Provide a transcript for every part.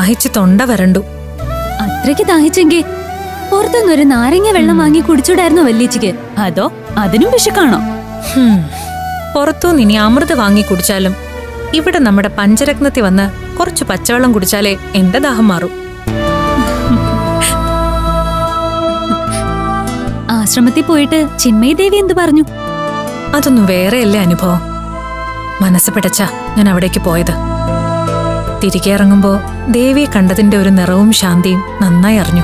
ദാഹിച്ച് തൊണ്ട വരണ്ടു അത്രയ്ക്ക് ദാഹിച്ചെങ്കിൽ പുറത്തുനിന്നൊരു നാരങ്ങ വെള്ളം വാങ്ങി കുടിച്ചൂടായിരുന്നോ വല്യച്ചിക്ക് അതോ അതിനും വിശക്കാണോ ഹും. പുറത്തുനിന്ന് ഇനി അമൃത് വാങ്ങി കുടിച്ചാലും ഇവിടെ നമ്മുടെ പഞ്ചരത്നത്തിൽ വന്ന് കുറച്ച് പച്ചവെള്ളം കുടിച്ചാലേ എന്റെ ദാഹം മാറും ആശ്രമത്തിൽ പോയിട്ട് ചിന്മയി ദേവി എന്തു പറഞ്ഞു അതൊന്നും വേറെയല്ലേ അനുഭവം മനസ്സ് പിടച്ച ഞാൻ അവിടേക്ക് പോയത് തിരികെ ഇറങ്ങുമ്പോ ദേവിയെ കണ്ടതിന്റെ ഒരു നിറവും ശാന്തിയും നന്നായി അറിഞ്ഞു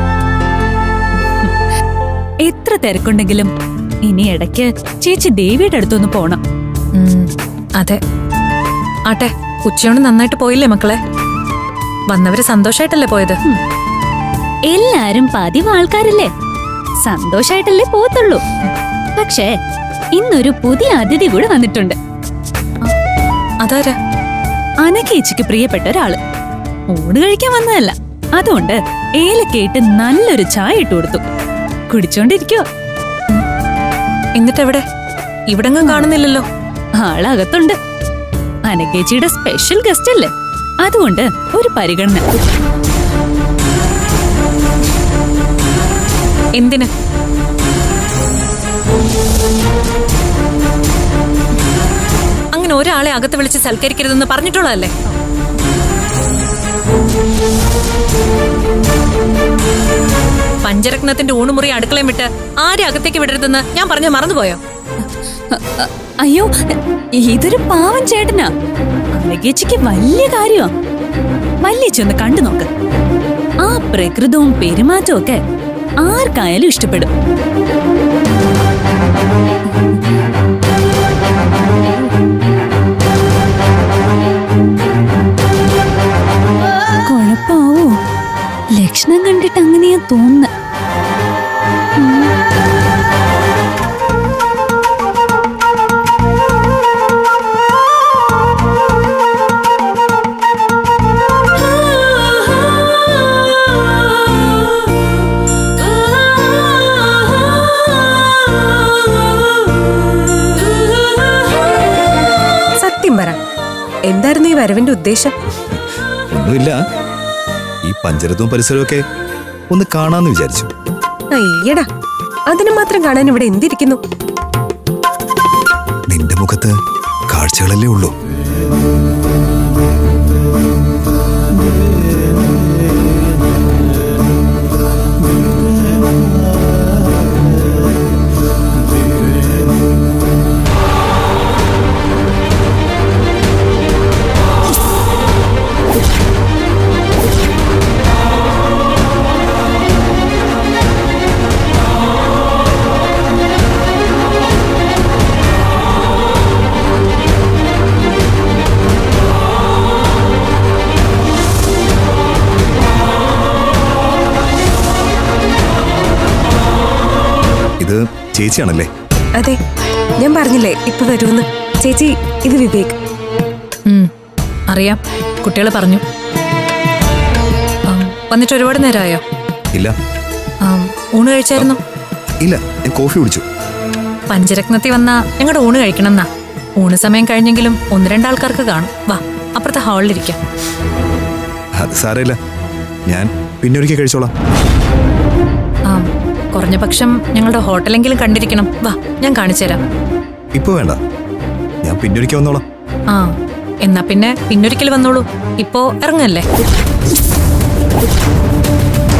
എത്ര തിരക്കുണ്ടെങ്കിലും ഇനി ഇടയ്ക്ക് ചേച്ചി ദേവിയുടെ അടുത്തൊന്ന് പോണം ഉം, അതെ ആട്ടെ ഉച്ചയോണ്ട് നന്നായിട്ട് പോയില്ലേ മക്കളെ വന്നവര് സന്തോഷായിട്ടല്ലേ പോയത് എല്ലാരും പതിവ് ആൾക്കാരല്ലേ സന്തോഷായിട്ടല്ലേ പോത്തുള്ളൂ പക്ഷേ ഇന്നൊരു പുതിയ അതിഥി കൂടെ വന്നിട്ടുണ്ട് അതാരാ അനക്കേച്ചിക്ക് പ്രിയപ്പെട്ട ഒരാള് ഊണ് കഴിക്കാൻ വന്നതല്ല അതുകൊണ്ട് ഏലക്കയിട്ട് നല്ലൊരു ചായ ഇട്ടു കൊടുത്തു കുടിച്ചോണ്ടിരിക്കോ എന്നിട്ടെവിടെ ഇവിടെങ്ങും കാണുന്നില്ലല്ലോ ആളകത്തുണ്ട് അനക്കേച്ചിയുടെ സ്പെഷ്യൽ ഗസ്റ്റ് അല്ലേ അതുകൊണ്ട് ഒരു പരിഗണന എന്തിന് അങ്ങനെ ഒരാളെ അകത്ത് വിളിച്ച് സൽക്കരിക്കരുതെന്ന് പറഞ്ഞിട്ടുള്ളതല്ലേ പഞ്ചരത്നത്തിന്റെ ഊണുമുറി അടുക്കളയും വിട്ട് ആരെ അകത്തേക്ക് വിടരുതെന്ന് ഞാൻ പറഞ്ഞ മറന്നുപോയോ അ- അ- അയ്യോ ഇതൊരു പാവം ചേട്ടനാ അനക്കേച്ചിക്ക് വലിയ കാര്യമാ വല്യച്ചൊന്ന് കണ്ടു നോക്ക് ആ പ്രകൃതവും പെരുമാറ്റവും ഒക്കെ ആർക്കായാലും ഇഷ്ടപ്പെടും കുഴപ്പാവോ ലക്ഷണം കണ്ടിട്ട് അങ്ങനെയാ തോന്നുന്നത് സത്യം പറ എന്തായിരുന്നു ഈ വരവിന്റെ ഉദ്ദേശം ഒന്നുമില്ല ഈ പഞ്ചരത്വവും പരിസരവും ഒക്കെ ഒന്ന് കാണാന്ന് വിചാരിച്ചു അയ്യടാ അതിന് മാത്രം കാണാൻ ഇവിടെ എന്തിരിക്കുന്നു നിന്റെ മുഖത്ത് കാഴ്ചകളല്ലേ ഉള്ളൂ ഇത് ചേച്ചിയാണല്ലേ അതെ ഞാൻ പറഞ്ഞില്ലേ ഇപ്പൊ വരുമെന്ന് ചേച്ചി ഇത് വിവേക് ഉം, അറിയാം കുട്ടികൾ പറഞ്ഞു ആം, വന്നിട്ട് ഒരുപാട് നേരമായോ ഇല്ല ആം, ഊണ് കഴിച്ചായിരുന്നോ ഇല്ല ഞാൻ കോഫി കുടിച്ചു പഞ്ചരത്നത്തിൽ വന്നാ ഞങ്ങളുടെ ഊണ് കഴിക്കണം എന്നാ ഊണ് സമയം കഴിഞ്ഞെങ്കിലും ഒന്ന് രണ്ടാൾക്കാർക്ക് കാണും വാ അപ്പുറത്തെ ഹാളിലിരിക്കാം അത് സാരമില്ല ഞാൻ പിന്നെ ഒരിക്കൽ കഴിച്ചോളാം ആ കുറഞ്ഞ പക്ഷം ഞങ്ങളുടെ ഹോട്ടലെങ്കിലും കണ്ടിരിക്കണം വാ ഞാൻ കാണിച്ചുതരാം ഇപ്പൊ വേണ്ട ഞാൻ പിന്നെ ഒരിക്കൽ വന്നോളാം ആ എന്നാ പിന്നെ പിന്നൊരിക്കൽ വന്നോളൂ ഇപ്പോ ഇറങ്ങല്ലേ